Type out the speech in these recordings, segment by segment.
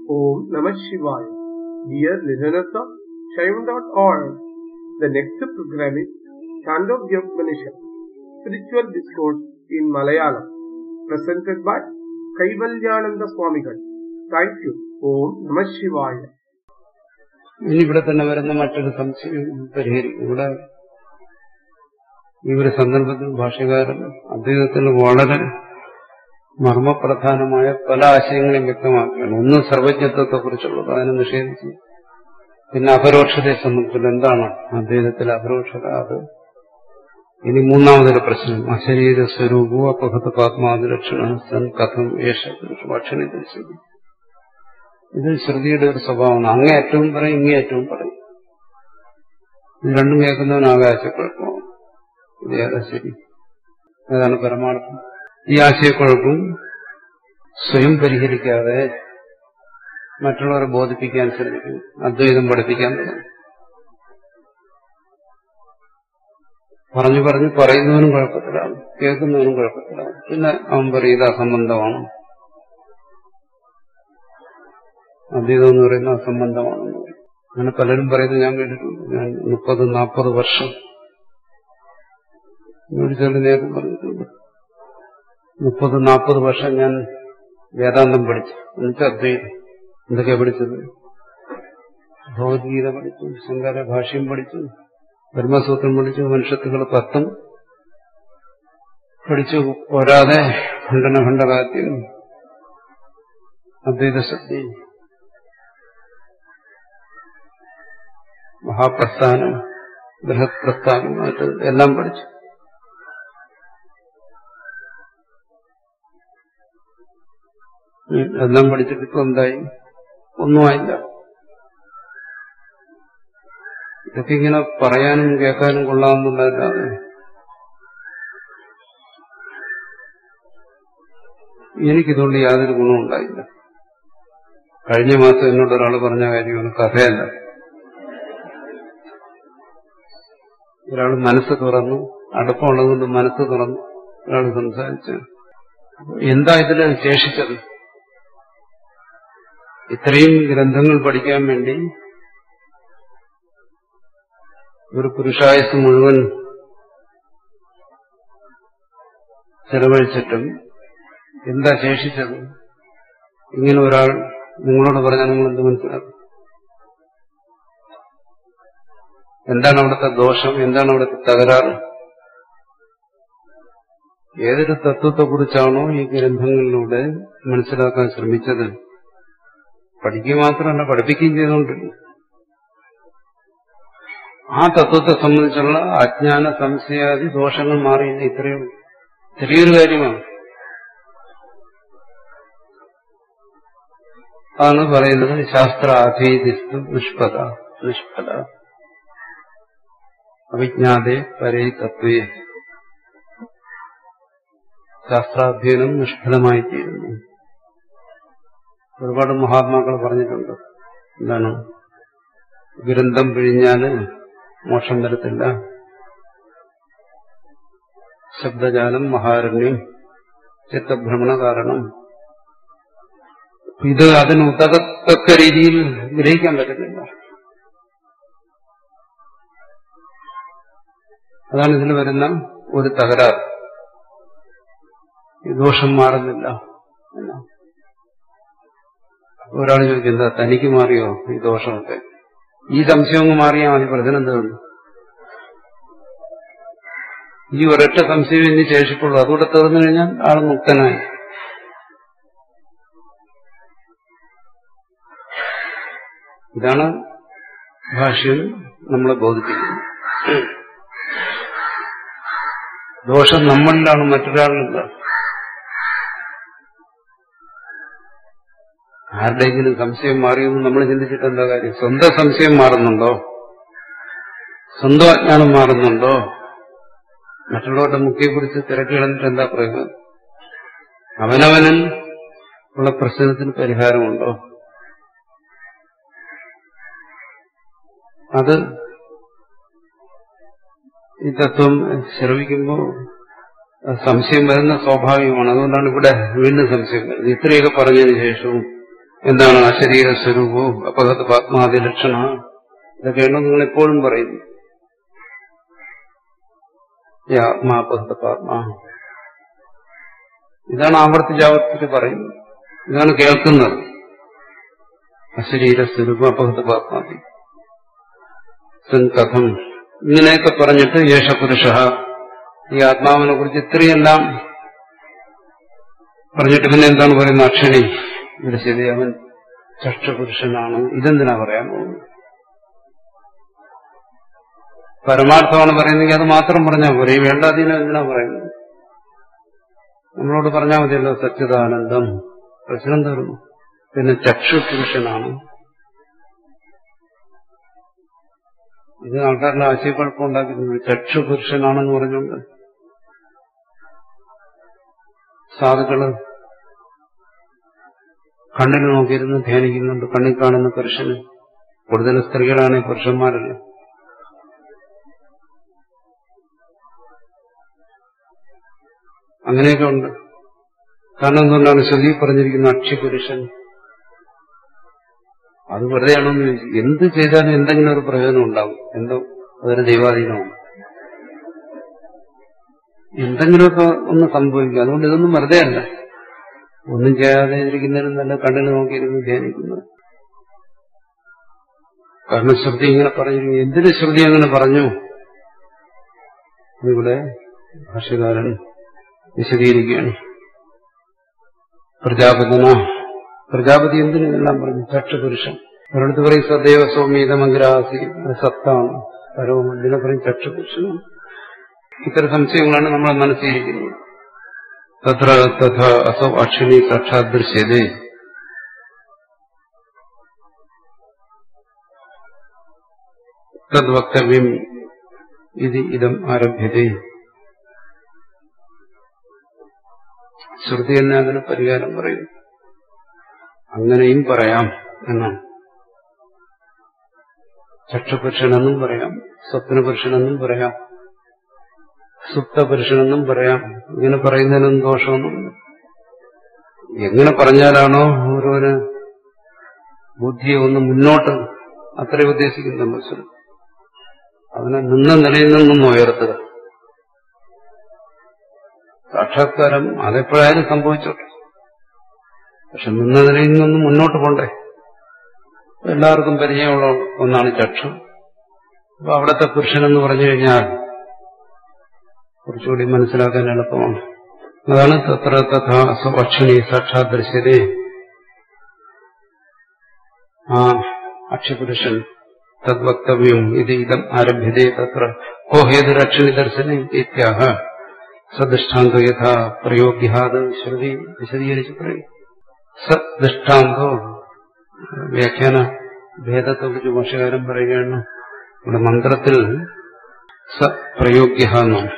Om Namah Shivaya. Dear listeners of Shaivan.org, the next program is Chandogya Upanishad, Spiritual Discourse in Malayalam, presented by Kaivalyananda Swamigal. Thank you. Om Namah Shivaya. ഇനി ഇവിടെ തന്നെ വരുന്ന മറ്റൊരു സംശയം പരിഹരിക്കും ഇവിടെ ഈ ഒരു സന്ദർഭത്തിൽ ഭാഷകാരൻ അദ്ദേഹത്തിന് വളരെ മർമ്മപ്രധാനമായ പല ആശയങ്ങളെയും വ്യക്തമാക്കുകയാണ് ഒന്ന് സർവജ്ഞത്വത്തെ കുറിച്ചുള്ളത് അതിനെ നിഷേധിച്ചു പിന്നെ അപരോക്ഷതയെ സംബന്ധിച്ചുള്ള എന്താണ് അദ്ദേഹത്തിലെ അപരോക്ഷത അത് ഇനി മൂന്നാമതൊരു പ്രശ്നം അശരീര സ്വരൂപവും അപഹത പാത്മാതിലക്ഷണ സൻ കഥം യേശ ഭക്ഷണി ദർശിക്കും ഇത് ശ്രുതിയുടെ ഒരു സ്വഭാവമാണ് അങ്ങേയറ്റവും പറയും ഇങ്ങേയറ്റവും പറയും ഇത് രണ്ടും കേൾക്കുന്നവൻ ആകാശക്കുഴപ്പമാണ് ഇത് ഏതാ ശരി ഏതാണ് പരമാർത്ഥം ഈ ആശയക്കുഴപ്പം സ്വയം പരിഹരിക്കാതെ മറ്റുള്ളവരെ ബോധിപ്പിക്കാൻ ശ്രമിക്കും അദ്വൈതം പഠിപ്പിക്കാൻ തുടങ്ങും പറഞ്ഞു പറഞ്ഞു പറയുന്നവനും കുഴപ്പത്തിലാണ് കേൾക്കുന്നവനും കുഴപ്പത്തിലാണ് പിന്നെ അവൻ പറയും ഇത് അസംബന്ധമാണ് അദ്വൈതം എന്ന് പറയുന്ന അസംബന്ധമാണെന്ന് പറയും അങ്ങനെ പലരും പറയുന്നത് ഞാൻ കേട്ടിട്ടുണ്ട് ഞാൻ മുപ്പത് നാൽപ്പത് വർഷം ചില നേരം പറഞ്ഞിട്ടുണ്ട് മുപ്പത് നാൽപ്പത് വർഷം ഞാൻ വേദാന്തം പഠിച്ചു എന്നുവെച്ചാൽ അദ്വൈതം എന്തൊക്കെയാ പഠിച്ചത് ഭഗവത്ഗീത പഠിച്ചു ശങ്കര ഭാഷ്യം പഠിച്ചു ബ്രഹ്മസൂത്രം പഠിച്ചു മനുഷ്യത്തുകൾ തത്വം പഠിച്ചു പോരാതെ ഖണ്ഡന ഖണ്ഡകാത്യം അദ്വൈത ശക്തി മഹാപ്രസ്ഥാനം ബൃഹത് പ്രസ്ഥാനം മറ്റ് എല്ലാം പഠിച്ചു എല്ലാം പഠിച്ചിട്ട് ഇപ്പൊ എന്തായി ഒന്നുമായില്ല ഇതൊക്കെ ഇങ്ങനെ പറയാനും കേൾക്കാനും കൊള്ളാമെന്നുള്ളതല്ലാതെ എനിക്കിതുകൊണ്ട് യാതൊരു ഗുണവും ഉണ്ടായില്ല കഴിഞ്ഞ മാസം എന്നോട് ഒരാൾ പറഞ്ഞ കാര്യമാണ് കഥയല്ല ഒരാൾ മനസ്സ് തുറന്നു അടുപ്പമുള്ളതുകൊണ്ട് മനസ്സ് തുറന്നു ഒരാൾ സംസാരിച്ചു എന്താ ഇതിൽ ശേഷിച്ചത് ഇത്രയും ഗ്രന്ഥങ്ങൾ പഠിക്കാൻ വേണ്ടി ഒരു പുരുഷായുസ് മുഴുവൻ ചെലവഴിച്ചിട്ടും എന്താ ശേഷിച്ചത് ഇങ്ങനെ ഒരാൾ നിങ്ങളോട് പറഞ്ഞാൽ നിങ്ങൾ എന്ത് മനസ്സിലാക്കും എന്താണ് അവിടുത്തെ ദോഷം എന്താണ് അവിടുത്തെ തകരാറ് ഏതൊരു തത്വത്തെക്കുറിച്ചാണോ ഈ ഗ്രന്ഥങ്ങളിലൂടെ മനസ്സിലാക്കാൻ ശ്രമിച്ചത് പഠിക്കുക മാത്രമല്ല പഠിപ്പിക്കുകയും ചെയ്തുകൊണ്ടിരുന്നു ആ തത്വത്തെ സംബന്ധിച്ചുള്ള അജ്ഞാന സംശയാദി ദോഷങ്ങൾ മാറിയില്ല ഇത്രയും ചെറിയൊരു കാര്യമാണ് ആണ് പറയുന്നത് ശാസ്ത്ര അഭീതിസ്തു നിഷ്പത നിഷ്ഫല അവിജ്ഞാതെ പരേ തത്വേ ശാസ്ത്രാധ്യയനം നിഷ്ഫലമായി തീരുന്നു ഒരുപാട് മഹാത്മാക്കൾ പറഞ്ഞിട്ടുണ്ട് എന്താണ് ഗ്രന്ഥം പിഴിഞ്ഞാല് മോക്ഷം വരത്തില്ല ശബ്ദജാലം മഹാരണ്യം ചിത്തഭ്രമണ കാരണം ഇത് അതിന് ഉതകത്തക്ക രീതിയിൽ ഗ്രഹിക്കാൻ പറ്റുന്നില്ല അതാണ് ഇതിൽ വരുന്ന ഒരു തകരാറ് ഈ ദോഷം മാറുന്നില്ല എന്നാ ഒരാൾ ചോദിക്കും എന്താ തനിക്ക് മാറിയോ ഈ ദോഷമൊക്കെ ഈ സംശയം മാറിയാൽ മതി പ്രശ്നം എന്താണ് ഈ ഒരൊറ്റ സംശയം ഇനി ശേഷിപ്പുള്ളൂ അതുകൂടെ തീർന്നു കഴിഞ്ഞാൽ ആൾ മുക്തനായി ഇതാണ് ഭാഷ്യം നമ്മളെ ബോധിപ്പിക്കുന്നത് ദോഷം നമ്മളിലാണ് മറ്റൊരാളിലില്ല ആരുടെയെങ്കിലും സംശയം മാറിയെന്ന് നമ്മൾ ചിന്തിച്ചിട്ട് എന്താ കാര്യം സ്വന്തം സംശയം മാറുന്നുണ്ടോ സ്വന്തം അജ്ഞാനം മാറുന്നുണ്ടോ മറ്റുള്ളവരുടെ മുഖ്യയെക്കുറിച്ച് തിരക്കി കിടന്നിട്ട് എന്താ പ്രയോജനം അവനവനിൽ ഉള്ള പ്രശ്നത്തിന് പരിഹാരമുണ്ടോ അത് ഈ തത്വം ശ്രവിക്കുമ്പോൾ സംശയം വരുന്ന സ്വാഭാവികമാണ് അതുകൊണ്ടാണ് ഇവിടെ വീണ്ടും സംശയം വരുന്നത് ഇത്രയൊക്കെ പറഞ്ഞതിന് ശേഷവും എന്താണ് അശരീര സ്വരൂപവും അപകത പാത്മാതി ലക്ഷണ ഇതൊക്കെയാണോ നിങ്ങൾ എപ്പോഴും പറയുന്നു ഈ ആത്മാപകത പാത്മാ ഇതാണ് ആവർത്തിച്ച് ആവർത്തിച്ച് പറയുന്നത് ഇതാണ് കേൾക്കുന്നത് അശരീര സ്വരൂപം അപകത പാത്മാതി കഥം ഇങ്ങനെയൊക്കെ പറഞ്ഞിട്ട് യേശ പുരുഷ ഈ ആത്മാവിനെ കുറിച്ച് ഇത്രയെല്ലാം പറഞ്ഞിട്ട് പിന്നെ എന്താണ് പറയുന്നത് അക്ഷണി ഇവിടെ ശരി അവൻ ചക്ഷപുരുഷനാണ് ഇതെന്തിനാ പറയാൻ പോകുന്നത് പരമാർത്ഥമാണ് പറയുന്നെങ്കിൽ അത് മാത്രം പറഞ്ഞാൽ പോരെ ഈ വേണ്ടാതീനം എന്തിനാ പറയുന്നത് നമ്മളോട് പറഞ്ഞാൽ മതിയല്ലോ സച്ചിദാനന്ദം പ്രശ്നം തീർന്നു പിന്നെ ചക്ഷുപുരുഷനാണ് ഇത് ആൾക്കാരുടെ ആശയക്കുഴപ്പം ഉണ്ടാക്കുന്നത് ചക്ഷുപുരുഷനാണെന്ന് പറഞ്ഞുകൊണ്ട് സാധുക്കള് കണ്ണിൽ നോക്കിയിരുന്ന് ധ്യാനിക്കുന്നുണ്ട് കണ്ണിൽ കാണുന്ന പുരുഷന് കൂടുതൽ സ്ത്രീകളാണ് പുരുഷന്മാരല്ല അങ്ങനെയൊക്കെ ഉണ്ട് കാരണം എന്തുകൊണ്ടാണ് ശ്രുതി പറഞ്ഞിരിക്കുന്ന അക്ഷിപുരുഷൻ അത് വെറുതെയാണോന്ന് ചോദിച്ചു എന്ത് ചെയ്താലും എന്തെങ്കിലും ഒരു പ്രയോജനം ഉണ്ടാവും എന്തോ അതൊരു ദൈവാധീനമാണ് എന്തെങ്കിലുമൊക്കെ ഒന്ന് സംഭവിക്കും അതുകൊണ്ട് ഇതൊന്നും വെറുതെ അല്ല ഒന്നും ചെയ്യാതെ ഇരിക്കുന്നതിനും നല്ല കണ്ണിൽ നോക്കിയിരുന്നു ധ്യാനിക്കുന്നത് കാരണം ശ്രുതി ഇങ്ങനെ പറഞ്ഞിരിക്കുന്നു എന്തിനു ശ്രുതി അങ്ങനെ പറഞ്ഞു ഇവിടെ ഭാഷ്യകാരൻ വിശദീകരിക്കുകയാണ് പ്രജാപതിന പ്രജാപതി എന്തിനെല്ലാം പറഞ്ഞു ചക്ഷുപുരുഷൻ ഒരിടത്ത് പറയും സദൈവ സൗമീത മംഗരാസി സത്താണ് പരവും ഇതിനെ പറയും ചക്ഷുപുരുഷനാണ് ഇത്തരം സംശയങ്ങളാണ് നമ്മൾ മനസ്സിലിരിക്കുന്നത് തത്ര തഥ അസൗ അക്ഷിണി സാക്ഷാത് ദൃശ്യതേ തദ്വക്തവ്യം ഇത് ഇതം ആരഭ്യതേ ശ്രുതി തന്നെ അതിന് പരിഹാരം പറയുന്നു അങ്ങനെയും പറയാം എന്നാണ് ചക്ഷുപുരുഷനെന്നും പറയാം സ്വപ്നപുരുഷനെന്നും പറയാം സുപ്തപുരുഷനെന്നും പറയാം ഇങ്ങനെ പറയുന്നതിനൊന്നും ദോഷമൊന്നുമില്ല എങ്ങനെ പറഞ്ഞാലാണോ ഓരോന് ബുദ്ധിയെ ഒന്ന് മുന്നോട്ട് അത്രേ ഉദ്ദേശിക്കുന്ന മനസ്സിൽ അവനെ നിന്ന നിലയിൽ നിന്നും ഉയർത്തുക സാക്ഷാത്കാരം അതെപ്പോഴായാലും സംഭവിച്ചോട്ടെ പക്ഷെ നിന്ന നിലയിൽ നിന്നും മുന്നോട്ട് പോണ്ടേ എല്ലാവർക്കും പരിചയമുള്ള ഒന്നാണ് ചക്ഷു അപ്പൊ അവിടുത്തെ പുരുഷനെന്ന് പറഞ്ഞു കഴിഞ്ഞാൽ കുറച്ചുകൂടി മനസ്സിലാക്കാൻ എളുപ്പമാണ് അതാണ് തത്ര തഥാ സ്വക്ഷണി സാക്ഷാത് ദൃശ്യതേ ആ അക്ഷപുരുഷൻ തദ്വക്തവ്യം ഇത് ഇതം ആരഭ്യതേ തത്ര കോ ഹേതുരക്ഷണി ദർശനം ഇത്യാഹ സദൃഷ്ടാന്തോ യഥാ പ്രയോഗ്യാത് ശ്രുതി വിശദീകരിച്ച് പറയും സദൃഷ്ടാന്തോ വ്യാഖ്യാന ഭേദത്തെ കുറിച്ച് ഭാഷകാരൻ പറയുകയാണ് ഇവിടെ മന്ത്രത്തിൽ സ പ്രയോഗ്യ എന്നാണ്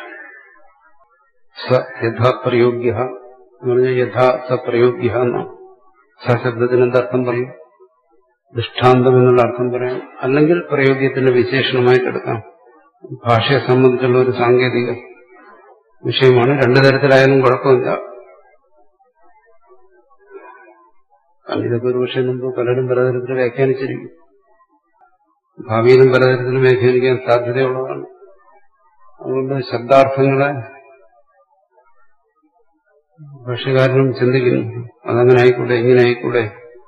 സ യഥാ പ്രയോഗ്യ എന്ന് പറഞ്ഞാൽ യഥാ സ പ്രയോഗ്യ എന്നാണ് സശബ്ദത്തിന് എന്തർത്ഥം പറയും ദൃഷ്ടാന്തം എന്നുള്ള അർത്ഥം പറയാം അല്ലെങ്കിൽ പ്രയോഗ്യത്തിന്റെ വിശേഷണമായിട്ട് എടുക്കാം ഭാഷയെ സംബന്ധിച്ചുള്ള ഒരു സാങ്കേതിക വിഷയമാണ് രണ്ടു തരത്തിലായാലും കുഴപ്പമില്ല കാരണം ഇതൊക്കെ ഒരു പക്ഷേ മുമ്പ് പലരും പലതരത്തിൽ വ്യാഖ്യാനിച്ചിരിക്കും ഭാവിയിലും പലതരത്തിലും വ്യാഖ്യാനിക്കാൻ സാധ്യതയുള്ളതാണ് അതുകൊണ്ട് ശബ്ദാർത്ഥങ്ങളെ ഭാഷകാരനും ചിന്തിക്കുന്നു അതങ്ങനെ ആയിക്കൂടെ ഇങ്ങനെ ആയിക്കൂടെ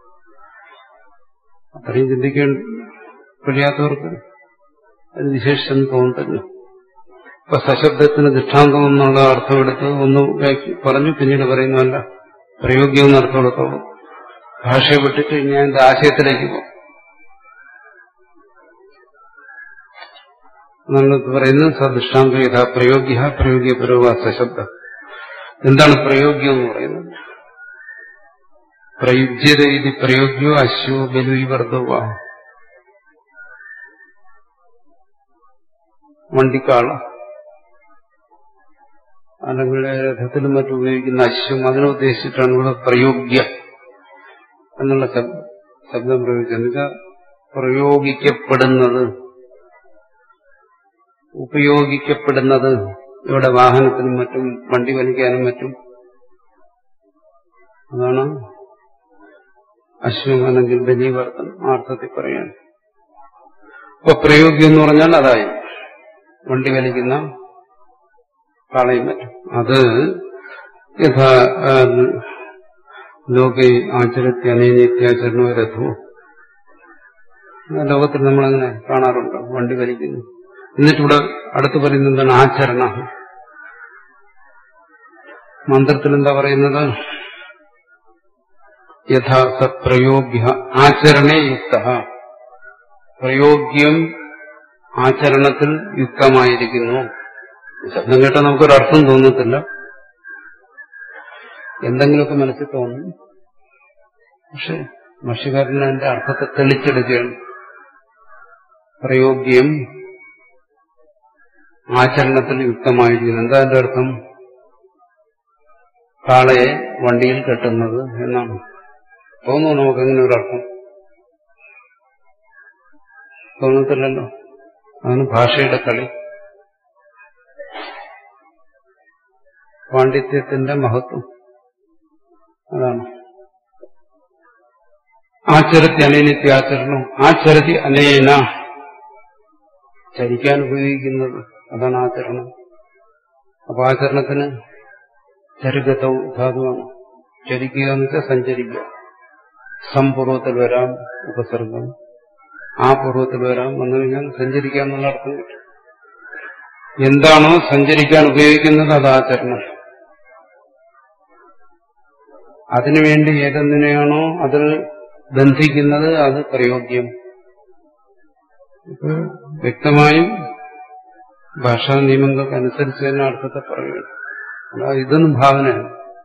അത്രയും ചിന്തിക്കാൻ കഴിയാത്തവർക്ക് അത് വിശേഷം തോന്നത്തില്ല ഇപ്പൊ സശബ്ദത്തിന് ദൃഷ്ടാന്തം എന്നുള്ള അർത്ഥം എടുത്ത് ഒന്ന് പറഞ്ഞു പിന്നീട് പറയുന്നതല്ല പ്രയോഗ്യം എന്ന അർത്ഥം എടുത്തോളൂ ഭാഷയെ വിട്ടിട്ട് ഞാൻ എന്റെ ആശയത്തിലേക്ക് പോകും നമ്മൾ പറയുന്നത് സദൃഷ്ടാന്ത യഥാ പ്രയോഗ്യ പ്രയോഗ്യ പുരോഗാസ ശബ്ദം എന്താണ് പ്രയോഗ്യം എന്ന് പറയുന്നത് പ്രയുജ്യത ഇത് പ്രയോഗ്യോ അശ്വോ ബലുവർദ്ധവ വണ്ടിക്കാള അല്ലെങ്കിൽ രഥത്തിലും മറ്റും ഉപയോഗിക്കുന്ന അശ്വം അതിനെ ഉദ്ദേശിച്ചിട്ടാണ് ഇവിടെ പ്രയോഗ്യ എന്നുള്ള ശബ്ദം ശബ്ദം പ്രയോഗിച്ചത് എന്നുവെച്ചാൽ പ്രയോഗിക്കപ്പെടുന്നത് ഉപയോഗിക്കപ്പെടുന്നത് ഇവിടെ വാഹനത്തിനും മറ്റും വണ്ടി വലിക്കാനും മറ്റും അതാണ് അശ്വം അല്ലെങ്കിൽ ബലീവർത്തൻ ആ അർത്ഥത്തിൽ പറയാണ് അപ്പൊ പ്രയോഗ്യം എന്ന് പറഞ്ഞാൽ അതായി വണ്ടി വലിക്കുന്ന കാളയും പറ്റും അത് യഥാ ആ, ലോകെ ആചരത്തി അനേനിത്യാചരണോ രഥവും ലോകത്തിൽ നമ്മളങ്ങനെ കാണാറുണ്ട് വണ്ടി വലിക്കുന്നു എന്നിട്ടിവിടെ അടുത്ത് പറയുന്നത് എന്താണ് ആചരണ മന്ത്രത്തിൽ എന്താ പറയുന്നത് യഥാ സപ്രയോഗ്യ ആചരണേ യുക്ത പ്രയോഗ്യം ആചരണത്തിൽ യുക്തമായിരിക്കുന്നു ശബ്ദം കേട്ടാൽ നമുക്കൊരർത്ഥം തോന്നത്തില്ല എന്തെങ്കിലുമൊക്കെ മനസ്സിൽ തോന്നും പക്ഷെ ഭക്ഷ്യകാരൻ അതിന്റെ അർത്ഥത്തെ തെളിച്ചെടുക്കുകയാണ് പ്രയോഗ്യം ആചരണത്തിൽ യുക്തമായിരിക്കുന്നു എന്താ അതിന്റെ അർത്ഥം കാളയെ വണ്ടിയിൽ കെട്ടുന്നത് എന്നാണ് തോന്നുന്നു നമുക്ക് അങ്ങനെ ഒരു അർത്ഥം തോന്നത്തില്ലല്ലോ അതാണ് ഭാഷയുടെ കളി പാണ്ഡിത്യത്തിന്റെ മഹത്വം അതാണ് ആചരത്തി അനേനിത്യാചരണം ആചരത്തി അനേന ചരിക്കാൻ ഉപയോഗിക്കുന്നത് അതാണ് ആചരണം അപ്പൊ ആചരണത്തിന് ചരുഗതവും ധാതുവാണ് ചരിക്കുക എന്ന് വെച്ചാൽ സഞ്ചരിക്കുക സംപൂർവത്തിൽ വരാം ഉപസർഗം ആ പൂർവ്വത്തിൽ വരാം വന്നു കഴിഞ്ഞാൽ സഞ്ചരിക്കുക എന്നുള്ള അർത്ഥം കിട്ടും എന്താണോ സഞ്ചരിക്കാൻ ഉപയോഗിക്കുന്നത് അത് ആചരണം അതിനുവേണ്ടി ഏതെന്തിനെയാണോ അതിൽ ബന്ധിക്കുന്നത് അത് പ്രയോഗ്യം ഇപ്പൊ വ്യക്തമായും ഭാഷാ നിയമങ്ങൾക്ക് അനുസരിച്ച് തന്നെ അർത്ഥത്തെ പറയുകയാണ് അല്ല ഇതൊന്നും ഭാവനയാണ്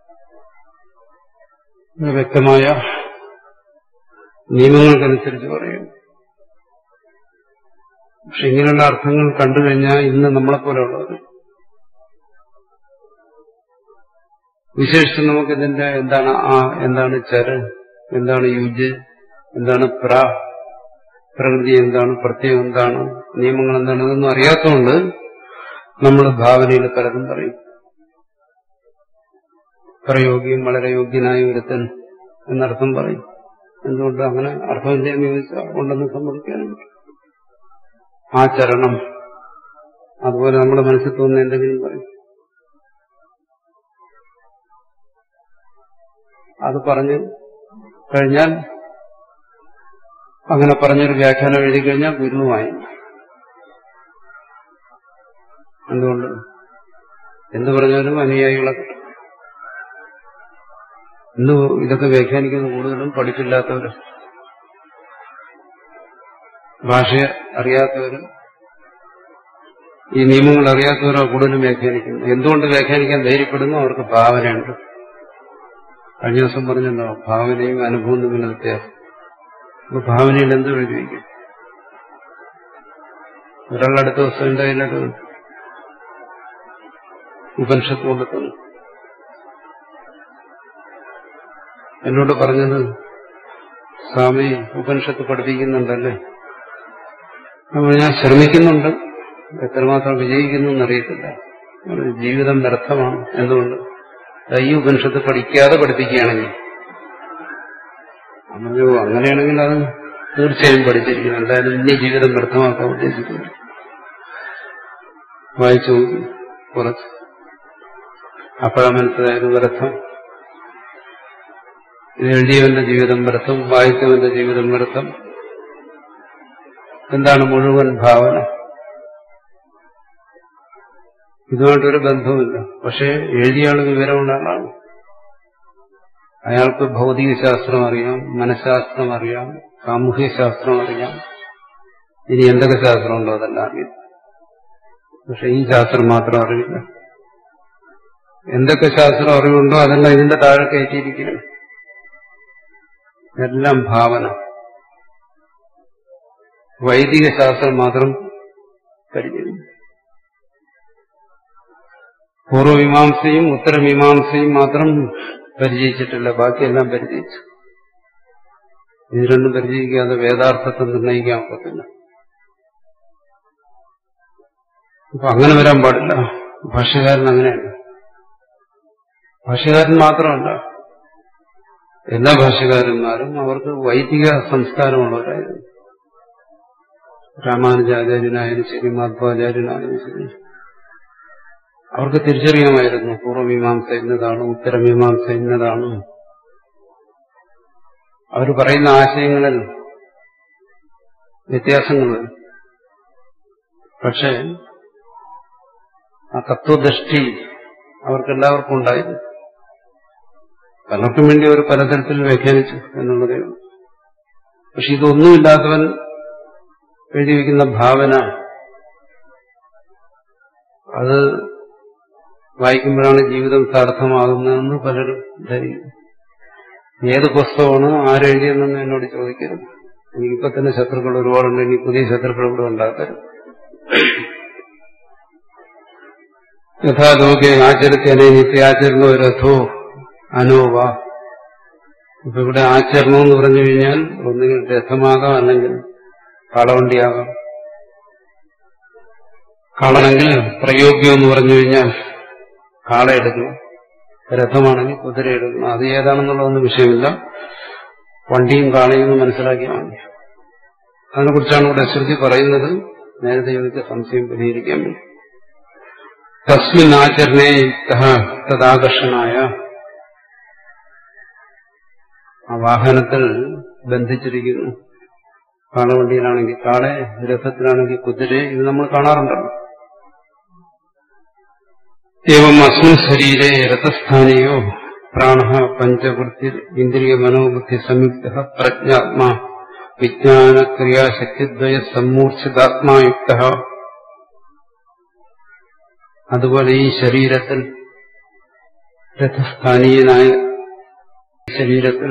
ഇത് വ്യക്തമായ നിയമങ്ങൾക്കനുസരിച്ച് പറയുന്നു പക്ഷെ ഇങ്ങനെയുള്ള അർത്ഥങ്ങൾ കണ്ടു കഴിഞ്ഞാൽ ഇന്ന് നമ്മളെപ്പോലെയുള്ളവർ വിശേഷിച്ച് നമുക്കിതിന്റെ എന്താണ് ആ എന്താണ് ചര് എന്താണ് യുജ് എന്താണ് പ്ര പ്രകൃതി എന്താണ് പ്രത്യയം എന്താണ് നിയമങ്ങൾ എന്താണ് ഇതൊന്നും അറിയാത്തതുകൊണ്ട് നമ്മൾ ഭാവനയിൽ പലതും പറയും പ്രയോഗ്യം വളരെ യോഗ്യനായ ഒരുത്തൻ എന്നർത്ഥം പറയും എന്തുകൊണ്ട് അങ്ങനെ അർത്ഥമില്ലെന്ന് ചോദിച്ചാൽ ഉണ്ടെന്ന് സമ്മതിക്കാനുണ്ട് ആ ചരണം അതുപോലെ നമ്മുടെ മനസ്സിൽ തോന്നുന്ന എന്തെങ്കിലും പറയും അത് പറഞ്ഞ് കഴിഞ്ഞാൽ അങ്ങനെ പറഞ്ഞൊരു വ്യാഖ്യാനം എഴുതി കഴിഞ്ഞാൽ ഗുരുവുമായി എന്തുകൊണ്ട് എന്ത് പറഞ്ഞാലും അനുയായികളെ കിട്ടും ഇന്ന് ഇതൊക്കെ വ്യാഖ്യാനിക്കുന്ന കൂടുതലും പഠിപ്പില്ലാത്തവര് ഭാഷ അറിയാത്തവരും ഈ നിയമങ്ങൾ അറിയാത്തവരോ കൂടുതലും വ്യാഖ്യാനിക്കുന്നു എന്തുകൊണ്ട് വ്യാഖ്യാനിക്കാൻ ധൈര്യപ്പെടുന്നു അവർക്ക് ഭാവനയുണ്ട് കഴിഞ്ഞ ദിവസം പറഞ്ഞല്ലോ ഭാവനയും അനുഭവവും തമ്മിൽ വ്യത്യാസം അപ്പൊ ഭാവനയിൽ എന്ത് എഴുതിയിരിക്കും ഒരാളുടെ അടുത്ത ദിവസം എന്റെ കയ്യിലൊരു ഉപനിഷത്ത് കൊണ്ടെത്തുന്നു എന്നോട് പറഞ്ഞത് സ്വാമി ഉപനിഷത്ത് പഠിപ്പിക്കുന്നുണ്ടല്ലേ അപ്പോൾ ഞാൻ ശ്രമിക്കുന്നുണ്ട് എത്രമാത്രം വിജയിക്കുന്നു എന്നറിയത്തില്ല ജീവിതം വ്യർത്ഥമാണ് എന്തുകൊണ്ട് ഈ ഉപനിഷത്ത് പഠിക്കാതെ പഠിപ്പിക്കുകയാണെങ്കിൽ പറഞ്ഞു അങ്ങനെയാണെങ്കിൽ അത് തീർച്ചയായും പഠിച്ചിരിക്കണം എന്തായാലും ഇനി ജീവിതം വ്യർത്ഥമാക്കാൻ ഉദ്ദേശിക്കുന്നു വായിച്ചു നോക്കി കുറച്ച് അപ്പോഴാ മനസ്സിലായത് വ്യർത്ഥം ഇത് എഴുതിയവന്റെ ജീവിതം വ്യർത്ഥം വായിച്ചവന്റെ ജീവിതം വ്യർത്ഥം എന്താണ് മുഴുവൻ ഭാവന ഇതുമായിട്ടൊരു ബന്ധവുമില്ല പക്ഷെ എഴുതിയ ആൾ വിവരമുള്ള ആളാണ് അയാൾക്ക് ഭൗതിക ശാസ്ത്രം അറിയാം മനഃശാസ്ത്രം അറിയാം സാമൂഹ്യ ശാസ്ത്രം അറിയാം ഇനി എന്തൊക്കെ ശാസ്ത്രമുണ്ടോ അതെല്ലാം അറിയാം പക്ഷെ ഈ ശാസ്ത്രം മാത്രം അറിയില്ല എന്തൊക്കെ ശാസ്ത്രം അറിവുണ്ടോ അതെല്ലാം ഇതിന്റെ താഴെ കയറ്റിയിരിക്കുകയാണ് എല്ലാം ഭാവന വൈദിക ശാസ്ത്രം മാത്രം പരിചയം പൂർവമീമാംസയും ഉത്തരമീമാംസയും മാത്രം പരിചയിച്ചിട്ടില്ല ബാക്കിയെല്ലാം പരിചയിച്ചു ഇത് രണ്ടും പരിചയിക്കാതെ വേദാർത്ഥത്തെ നിർണ്ണയിക്കാൻ പറ്റില്ല അപ്പൊ അങ്ങനെ വരാൻ പാടില്ല ഭാഷ്യകാരൻ അങ്ങനെയാണ് ഭാഷ്യകാരൻ മാത്രമല്ല എല്ലാ ഭാഷകാരന്മാരും അവർക്ക് വൈദിക സംസ്കാരമുള്ളവരായിരുന്നു രാമാനുജാചാര്യനായാലും ശരി മാധ്വാചാര്യനായാലും ശരി അവർക്ക് തിരിച്ചറിയാമായിരുന്നു പൂർവ്വമീമാംസ ഇന്നതാണ് ഉത്തരമീമാംസ ഇന്നതാണ് അവർ പറയുന്ന ആശയങ്ങളിൽ വ്യത്യാസങ്ങൾ വരും പക്ഷേ ആ തത്വദൃഷ്ടി അവർക്കെല്ലാവർക്കും ഉണ്ടായിരുന്നു പലർക്കും വേണ്ടി അവർ പലതരത്തിൽ വ്യാഖ്യാനിച്ചു എന്നുള്ളതേ ഉള്ളൂ പക്ഷെ ഇതൊന്നുമില്ലാത്തവൻ എഴുതി വയ്ക്കുന്ന ഭാവന അത് വായിക്കുമ്പോഴാണ് ജീവിതം സാർത്ഥമാകുന്നതെന്ന് പലരും ധരിക്കും ഏത് പുസ്തകമാണ് ആരെഴുതിയെന്നൊന്നും എന്നോട് ചോദിക്കരുത് എനിക്കിപ്പോ തന്നെ ശത്രുക്കൾ ഒരുപാടുണ്ട് ഇനി പുതിയ ശത്രുക്കൾ കൂടെ ഉണ്ടാക്കരുത് യഥാലോകെ ആചരത്തെ നിത്യാചരണോ രഥോ അനോവ ഇപ്പൊ ഇവിടെ ആചരണം എന്ന് പറഞ്ഞു കഴിഞ്ഞാൽ ഒന്നുകിൽ രഥമാകാം അല്ലെങ്കിൽ കാളവണ്ടിയാകാം കാളണെങ്കിൽ പ്രയോഗ്യം എന്ന് പറഞ്ഞു കഴിഞ്ഞാൽ കാള എടുക്കണം രഥമാണെങ്കിൽ കുതിര എടുക്കണം അത് ഏതാണെന്നുള്ളതൊന്നും വിഷയമില്ല വണ്ടിയും കാളയും എന്ന് മനസ്സിലാക്കിയാൽ മതി അതിനെക്കുറിച്ചാണ് ഇവിടെ ശ്രുതി പറയുന്നത് നേരത്തെ ചോദിച്ച സംശയം പരിഹരിക്കാൻ വേണ്ടി തസ്മിൻ ആചരണേ തദാകർഷണായ ആ വാഹനത്തിൽ ബന്ധിച്ചിരിക്കുന്നു കാളവണ്ടിയിലാണെങ്കിൽ കാളെ രഥത്തിലാണെങ്കിൽ കുതിര ഇത് നമ്മൾ കാണാറുണ്ടല്ലോ ഏവം അസ്മിൻ ശരീരെ രഥസ്ഥാനീയോ പ്രാണ പഞ്ചവൃത്തി ഇന്ദ്രിയ മനോബുദ്ധി സംയുക്ത പ്രജ്ഞാത്മാ വിജ്ഞാന ക്രിയാശക്തിദ്വയ സമ്മൂർച്ഛിതാത്മായുക്ത അതുപോലെ ഈ ശരീരത്തിൽ രഥസ്ഥാനീയനായ ശരീരത്തിൽ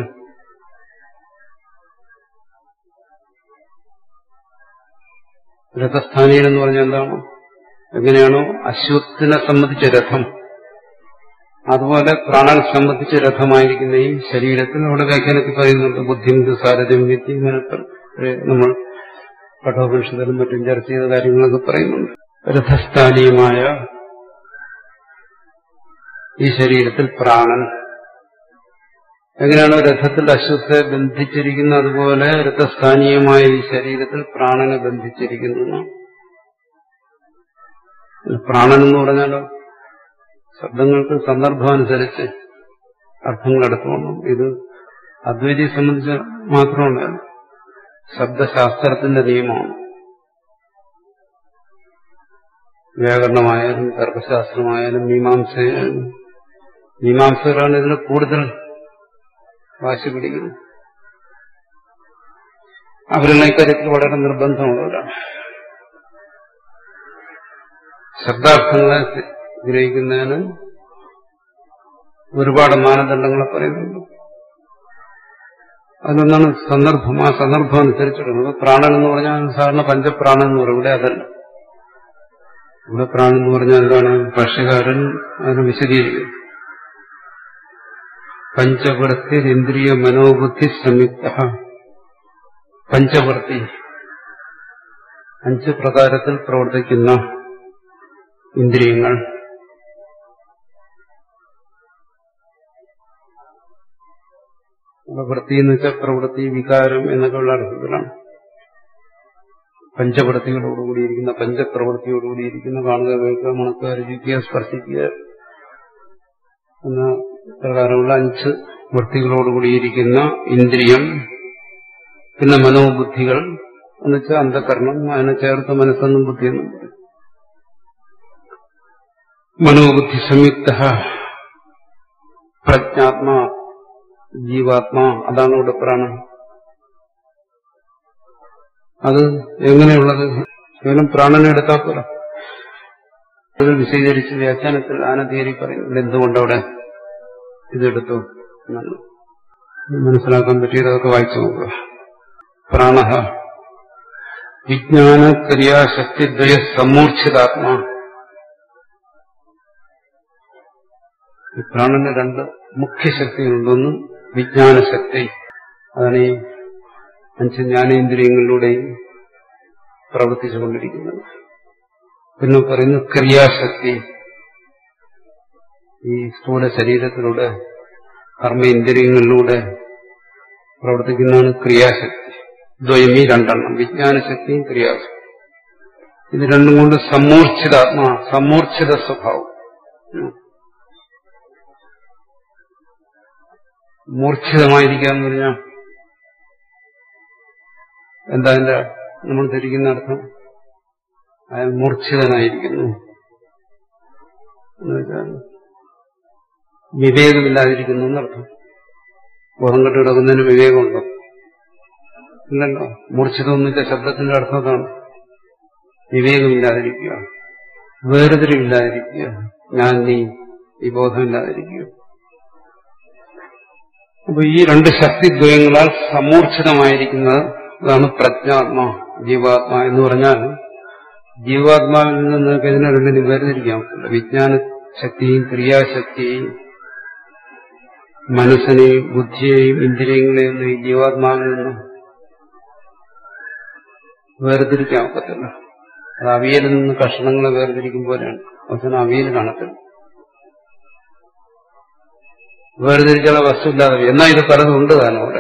രഥസ്ഥാനീയൻ എന്ന് പറഞ്ഞാൽ എന്താണ് എങ്ങനെയാണോ അശ്വത്തിനെ സംബന്ധിച്ച രഥം അതുപോലെ പ്രാണനെ സംബന്ധിച്ച രഥമായിരിക്കുന്ന ഈ ശരീരത്തിൽ അവിടെ വ്യാഖ്യാനത്തിൽ പറയുന്നുണ്ട് ബുദ്ധിമുട്ട് സാരഥ്യം വിദ്യ ഇങ്ങനെ നമ്മൾ കഠോപനിഷത്തിലും മറ്റും ചർച്ച ചെയ്ത കാര്യങ്ങളൊക്കെ പറയുന്നുണ്ട് രഥസ്ഥാനീയമായ ഈ ശരീരത്തിൽ പ്രാണൻ എങ്ങനെയാണോ രഥത്തിൽ അശ്വത്തെ ബന്ധിച്ചിരിക്കുന്ന അതുപോലെ രഥസ്ഥാനീയമായ ഈ ശരീരത്തിൽ പ്രാണനെ ബന്ധിച്ചിരിക്കുന്നു പ്രാണൻ എന്ന് പറഞ്ഞാലോ ശബ്ദങ്ങൾക്ക് സന്ദർഭമനുസരിച്ച് അർത്ഥങ്ങൾ എടുത്തുകൊണ്ടും ഇത് അദ്വൈതിയെ സംബന്ധിച്ച് മാത്രമല്ല ശബ്ദശാസ്ത്രത്തിന്റെ നിയമമാണ് വ്യാകരണമായാലും തർക്കശാസ്ത്രമായാലും മീമാംസയായാലും മീമാംസകരാണ് ഇതിന് കൂടുതൽ വാശി പിടിക്കുന്നത് അവരെല്ലാം ഇക്കാര്യത്തിൽ വളരെ നിർബന്ധമുള്ളവരാണ് ശബ്ദാർത്ഥങ്ങളെ ഗ്രഹിക്കുന്നതിന് ഒരുപാട് മാനദണ്ഡങ്ങളെ പറയുന്നുണ്ട് അതിലൊന്നാണ് സന്ദർഭം ആ സന്ദർഭം അനുസരിച്ചിടുന്നത് പ്രാണൻ എന്ന് പറഞ്ഞാൽ സാധാരണ പഞ്ചപ്രാണൻ എന്ന് പറയും ഇവിടെ അതല്ല ഇവിടെ പ്രാണൻ എന്ന് പറഞ്ഞാൽ എന്താണ് ഭാഷ്യകാരൻ അതിനെ വിശദീകരിക്കും പഞ്ചവൃത്തി ഇന്ദ്രിയ മനോബുദ്ധി സംയുക്ത പഞ്ചവൃത്തി അഞ്ച് പ്രകാരത്തിൽ പ്രവർത്തിക്കുന്ന ഇന്ദ്രിയങ്ങൾ വൃത്തി എന്ന് വെച്ചാൽ പ്രവൃത്തി വികാരം എന്നൊക്കെയുള്ള അർത്ഥത്തിലാണ് പഞ്ചവൃത്തികളോടുകൂടിയിരിക്കുന്ന പഞ്ചപ്രവൃത്തിയോടുകൂടിയിരിക്കുന്ന കാണുക കേൾക്കുക മണക്കുക രുചിക്കുക സ്പർശിക്കുക എന്ന പ്രകാരമുള്ള അഞ്ച് വൃത്തികളോടുകൂടിയിരിക്കുന്ന ഇന്ദ്രിയം പിന്നെ മനോബുദ്ധികൾ എന്നുവെച്ചാൽ അന്ധകരണം അതിനെ ചേർത്ത് മനസ്സെന്നും ബുദ്ധിയെന്നും പറയും മനോബുദ്ധി സംയുക്ത പ്രജ്ഞാത്മാ ജീവാത്മാ അതാണ് ഇവിടെ പ്രാണൻ അത് എങ്ങനെയുള്ളത് കേവലം പ്രാണനെ എടുത്താൽ പോല അത് വിശദീകരിച്ച് വ്യാഖ്യാനത്തിൽ ആനതീയരി പറയുന്നത് എന്തുകൊണ്ടവിടെ ഇതെടുത്തു എന്നാണ് മനസ്സിലാക്കാൻ പറ്റിയതൊക്കെ വായിച്ചു നോക്കുക പ്രാണ വിജ്ഞാന ക്രിയാശക്തിദ്വയ സമ്മൂർച്ഛിതാത്മാ ഈ പ്രാണന് രണ്ട് മുഖ്യശക്തികളുണ്ടൊന്ന് വിജ്ഞാനശക്തി അതാണ് ഈ അഞ്ച് ജ്ഞാനേന്ദ്രിയങ്ങളിലൂടെയും പ്രവർത്തിച്ചുകൊണ്ടിരിക്കുന്നത് പിന്നെ പറയുന്നു ക്രിയാശക്തി ഈ സ്ഥൂല ശരീരത്തിലൂടെ കർമ്മേന്ദ്രിയങ്ങളിലൂടെ പ്രവർത്തിക്കുന്നതാണ് ക്രിയാശക്തി ദ്വയമി രണ്ടെണ്ണം വിജ്ഞാനശക്തിയും ക്രിയാശക്തി ഇത് രണ്ടും കൊണ്ട് സമ്മൂർച്ഛിതാത്മാ സമ്മൂർച്ഛിത സ്വഭാവം ഉം. മൂർച്ഛിതമായിരിക്കുക എന്ന് പറഞ്ഞാൽ എന്താ അതിന്റെ നമ്മൾ ധരിക്കുന്ന അർത്ഥം അയാൾ മൂർച്ഛിതനായിരിക്കുന്നു എന്ന് വെച്ചാൽ വിവേകമില്ലാതിരിക്കുന്നു എന്നർത്ഥം ബോധം കെട്ട് കിടക്കുന്നതിന് വിവേകമുണ്ടോ ഇല്ലല്ലോ മൂർച്ഛിതമൊന്നുമില്ല ശബ്ദത്തിന്റെ അർത്ഥം അതാണ് വിവേകമില്ലാതിരിക്കുക വേർതിരിവില്ലാതിരിക്കുക ഞാൻ നീ ഈ ബോധമില്ലാതിരിക്കുക അപ്പൊ ഈ രണ്ട് ശക്തിദ്വയങ്ങളാൽ സമൂർച്ഛിതമായിരിക്കുന്നത് അതാണ് പ്രജ്ഞാത്മാ ജീവാത്മാ എന്ന് പറഞ്ഞാൽ ജീവാത്മാവിൽ നിന്ന് നിങ്ങൾക്ക് ഇതിനെ രണ്ടിനും വേർതിരിക്കാൻ പറ്റില്ല വിജ്ഞാന ശക്തിയും ക്രിയാശക്തിയെയും മനസ്സിനെയും ബുദ്ധിയെയും ഇന്ദ്രിയങ്ങളെയും ഒന്നും ഈ ജീവാത്മാവിൽ നിന്ന് വേർതിരിക്കാൻ ഒക്കത്തില്ല അത് അവിയലിൽ നിന്ന് കഷ്ണങ്ങളെ വേർതിരിക്കും പോലെയാണ് അവസാനം അവിയൽ കാണത്തില്ല വേർതിരിച്ചുള്ള വസ്തുവില്ലാതെ എന്നാൽ ഇത് പലതും ഉണ്ട് താനും അവിടെ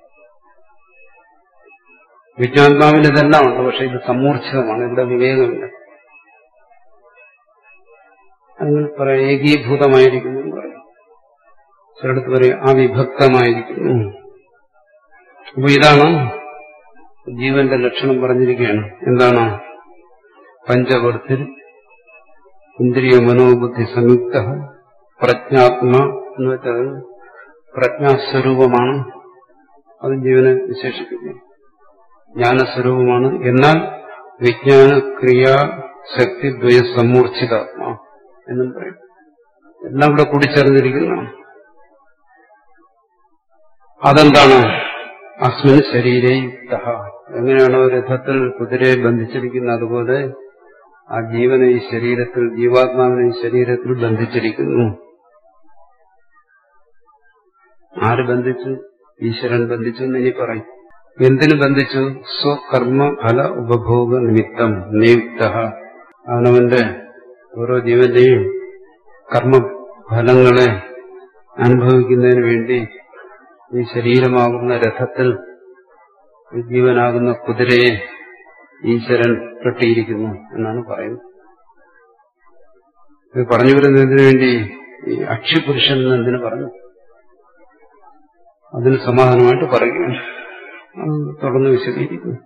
വിജ്ഞാത്മാവിൽ ഇതെല്ലാം ഉണ്ട് പക്ഷെ ഇത് സമ്മൂർച്ഛിതമാണ് ഇവിടെ വിവേകമില്ല അങ്ങനെ പറയാം ഏകീഭൂതമായിരിക്കുന്നു എന്ന് പറയും ചിലടത്ത് പറയും അവിഭക്തമായിരിക്കുന്നു അപ്പൊ ഇതാണ് ജീവന്റെ ലക്ഷണം പറഞ്ഞിരിക്കുകയാണ് എന്താണ് പഞ്ചവർത്തിൽ ഇന്ദ്രിയ മനോബുദ്ധി സംയുക്ത പ്രജ്ഞാത്മ എന്ന് വെച്ചാൽ പ്രജ്ഞാസ്വരൂപമാണ് അത് ജീവനെ വിശേഷിക്കുന്നു ജ്ഞാനസ്വരൂപമാണ് എന്നാൽ വിജ്ഞാന ക്രിയാ ശക്തി ദ്വയ സമ്മൂർച്ഛിതാത്മാ എന്നും പറയും എല്ലാം ഇവിടെ കൂടിച്ചേർന്നിരിക്കുന്നതാണ് അതെന്താണ് അസ്മിൻ ശരീരേ യുക്ത എങ്ങനെയാണോ രഥത്തിൽ കുതിരയെ ബന്ധിച്ചിരിക്കുന്നത് അതുപോലെ ആ ജീവനെ ഈ ശരീരത്തിൽ ജീവാത്മാവിനെ ഈ ശരീരത്തിൽ ബന്ധിച്ചിരിക്കുന്നു ആര് ബന്ധിച്ചു ഈശ്വരൻ ബന്ധിച്ചു എന്ന് ഇനി പറയും എന്തിനു ബന്ധിച്ചു സ്വകർമ്മ ഫല ഉപഭോഗ നിമിത്തം നിയുക്ത അവനവന്റെ ഓരോ ജീവന്റെയും കർമ്മഫലങ്ങളെ അനുഭവിക്കുന്നതിന് വേണ്ടി ഈ ശരീരമാകുന്ന രഥത്തിൽ ഈ ജീവനാകുന്ന കുതിരയെ ഈശ്വരൻ കെട്ടിയിരിക്കുന്നു എന്നാണ് പറയുന്നത് ഇത് പറഞ്ഞു വരുന്നതിന് വേണ്ടി ഈ അക്ഷിപുരുഷൻ എന്ന് എന്തിനു പറഞ്ഞു അതിന് സമാധാനമായിട്ട് പറയുകയാണ് അത് തുടർന്ന് വിശദീകരിക്കുന്നു